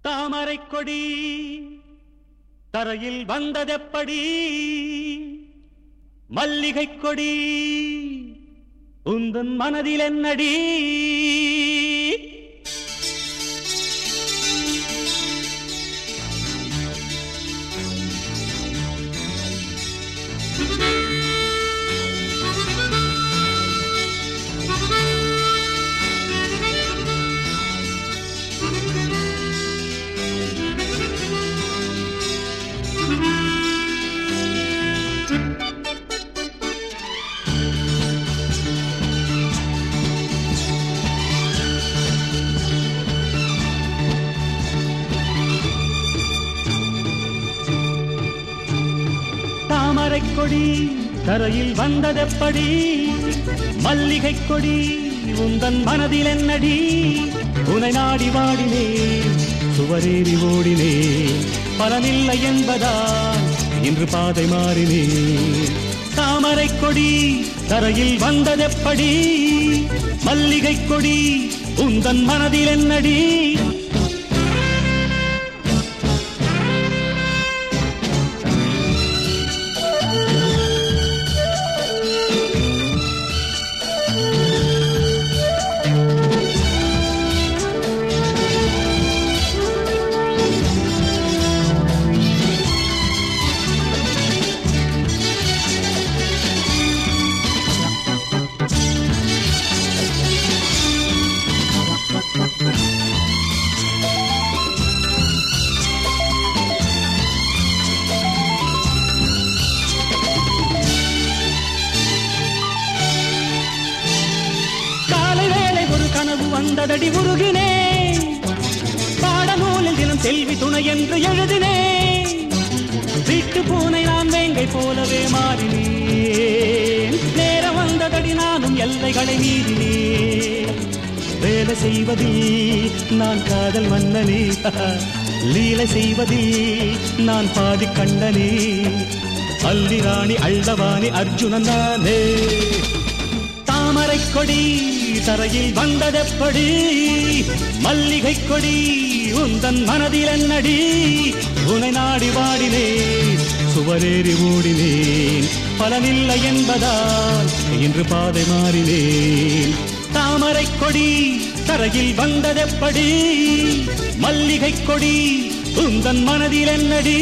தாமரை கொடி தரையில் வந்ததெப்படி மல்லிகை கொடி உந்தன் மனதில் என்னடி தாமரை கொடி தரையில் வந்ததெப்படி மல்லிகை கொடி உந்தன் மனதில் என்னடி உனை நாடி வாடினே சுவரேறி ஓடினே பலனில்லை என்பதால் இன்று பாதை மாறினே தாமரை கொடி தரையில் வந்ததெப்படி மல்லிகை கொடி உந்தன் மனதில் என்னடி காலை வேளை ஒரு கனவு வந்ததடி உருகினே பாடநூலில் தினம் செல்வி துணை என்று எழுதினே வீட்டு பூனை நான் வேங்கை போலவே மாறினேன் நேரம் வந்ததடி நானும் எல்லைகளை மீறினேன் வேலை செய்வதில் நான் காதல் மன்னனே லீலை செய்வதில் நான் பாதி கண்டனே அல்லி ராணி அள்ளவாணி அர்ஜுனன் நானே தாமரை கொடி தரையில் வந்ததெப்படி மல்லிகை கொடி உந்தன் மனதில் என்னடி உனை நாடி வாடினேன் சுவரேறி ஓடினேன் பலனில்லை என்பதால் இன்று பாதை மாறினேன் தாமரை கொடி தரையில் வந்ததெப்படி மல்லிகை கொடி உந்தன் மனதில் என்னடி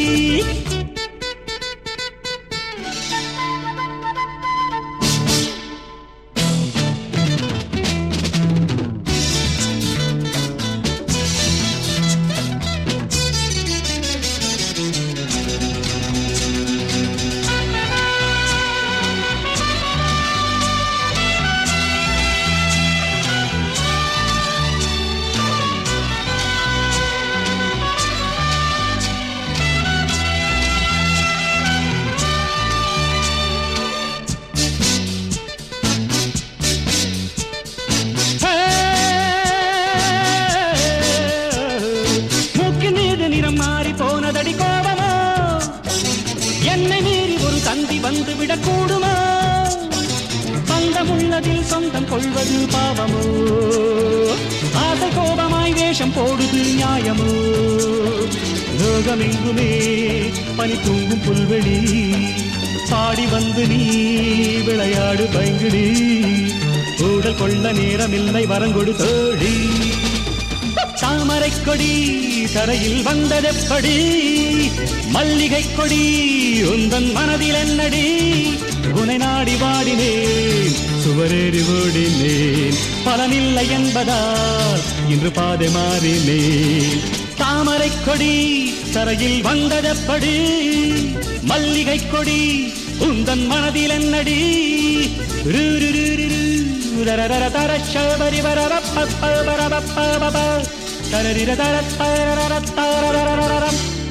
மூக்கின் மீது நிறம் மாறி போனதடி கோபமோ என்னை மீறி ஒரு தந்தி வந்து விடக்கூடுமோ பந்தம் உள்ளதில் சொந்தம் கொள்வது பாவமோ ஆசை கோபமாய் வேஷம் போடுது நியாயமோ லோகமெங்குமே பனி தூங்கும் புல்வெளி பாடி வந்து நீ விளையாடு பைங்கிடி ஊடல் கொள்ள நேரமில்லை வரங்கொடு தோழி தாமரை கொடி தரையில் வந்ததெப்படி மல்லிகை கொடி உந்தன் மனதில் என்னடி உனை நாடி வாடினேன் சுவரேறி ஓடினேன் பலனில்லை என்பதால் இன்று பாதை மாறினேன் தாமரை கொடி தரையில் வந்ததெப்படி மல்லிகை கொடி உந்தன் மனதில் என்னடி ரு ரு ரு ரு ரு. ரரரர தர சபரி வரர பப்ப வரபப்ப பப. தரரிர தர தரரர தரரரரரம்.